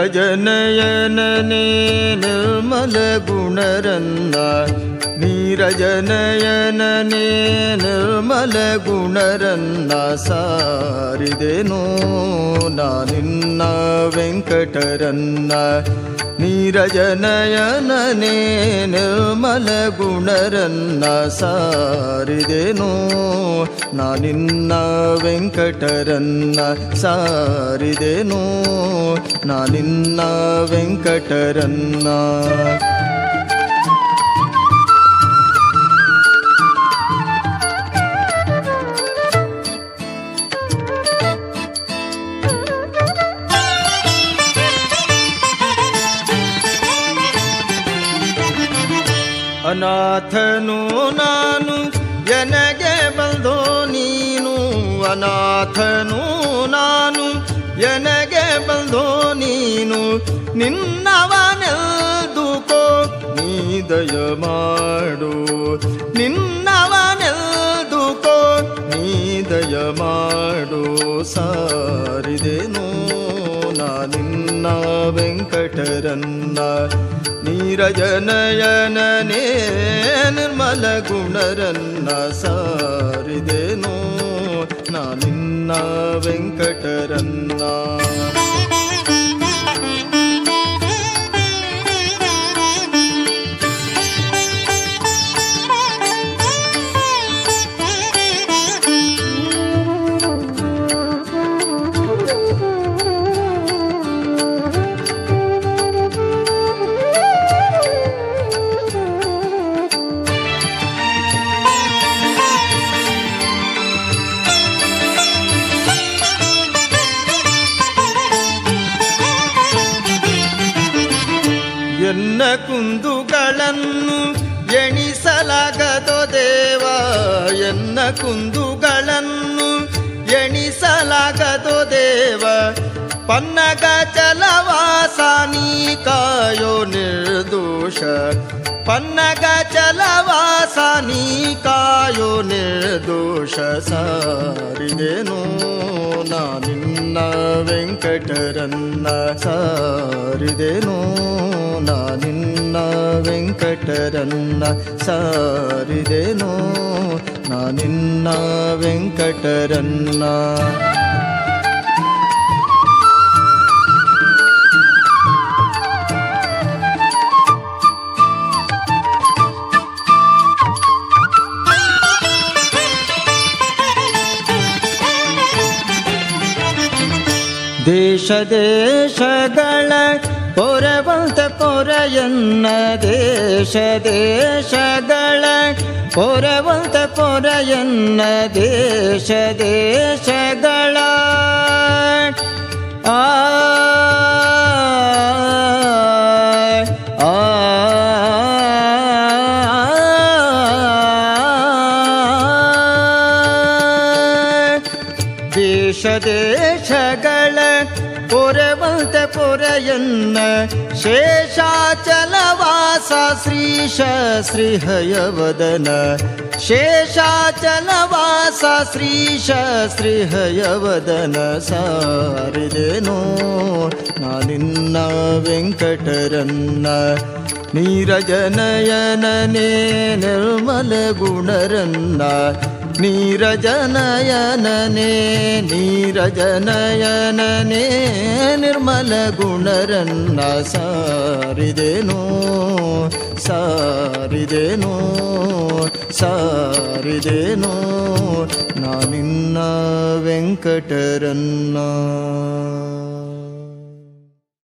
ನೀರಜನಯನನೇ ನಿರ್ಮಲ ಗುಣರನ್ನ ನೀರಜನಯನನೇ ನಿರ್ಮಲ ಗುಣರನ್ನ ಸಾರಿದೆನೋ ನಾನಿನ್ನ ವೆಂಕಟರನ್ನ ನೀರಜನಯನನೇ ನಿರ್ಮಲ ಗುಣರನ್ನ ಸಾರಿದೆನೋ ನಾನಿನ್ನ ವೆಂಕಟರನ್ನ ಸಾರಿದೆನೋ ನಾನಿನ್ನ ವೆಂಕಟರನ್ನ ಅನಾಥನು ನಾನು ಎನಗೆ ಬಂದೋ ನೀನು ಅನಾಥನು ನಾನು ಎನಗೆ ಬಂದೋ ನೀನು ನಿನ್ನವನೆಲ್ದುಕೋ ನೀ ದಯ ಮಾಡು ನಿನ್ನವನೆಲ್ದುಕೋ ನೀ ದಯ ಮಾಡು ಸಾರಿದೆನೋ ನಾನಿನ್ನ ವೆಂಕಟರನ್ನ ನೀರಜನಯನನೇ ನಿರ್ಮಲ ಗುಣರನ್ನ ಸಾರಿದೆನೋ ನಾನಿನ್ನ ವೆಂಕಟರನ್ನ ಎನ್ನ ಕುಂದುಗಳನ್ನು ಎಣಿಸಲಾಗದೋ ದೇವ ಎನ್ನ ಕುಂದುಗಳನ್ನು ಎಣಿಸಲಾಗದೋ ದೇವ ಪನ್ನಗ ಚಲವಾಸಾನಿ ಕಾಯೋ ನಿರ್ದೋಷ ಪನ್ನಗ ಚಲವಾಸಾನಿ ಕಾಯೋ ನಿರ್ದೋಷ ಸಾರಿದೆನೋ ನಾನಿನ್ನ ವೆಂಕಟರನ್ನ ಸಾರಿದೆನೋ ನಾನಿನ್ನ ವೆಂಕಟರನ್ನ ಸಾರಿದೆನೋ ನಾನಿನ್ನ ವೆಂಕಟರನ್ನ ದೇಶ ದೇಶಗಳ ಪೊರವಂತ ಪೊರೆಯನ್ನ ದೇಶ ದೇಶಗಳ ಪೊರವಂತ ಪೊರೆಯನ್ನ ದೇಶ ದೇಶಗಳ ಆ ಆ ದೇಶ ದೇಶಗಳ ಪೊರವಂತ ಪೊರೆಯನ್ನ ಶೇಷಾಚಲವಾಸ ಶ್ರೀಶ ಶ್ರೀಹಯವದನ ಶೇಷಾಚಲವಾಸ ಶ್ರೀಶ ಶ್ರೀಹಯವದನ ಸಾರಿದೆನೋ ನಾನಿನ್ನ ವೆಂಕಟರನ್ನ ನೀರಜನಯನನೇ ನಿರ್ಮಲ ಗುಣರನ್ನ ನೀರಜನಯನನೇ ನೀರಜನಯನನೇ ನಿರ್ಮಲ ಗುಣರನ್ನ ಸಾರಿದೆನೋ ಸಾರಿದೆನೋ ಸಾರಿದೆನೋ ನಾನಿನ್ನ ವೆಂಕಟರನ್ನ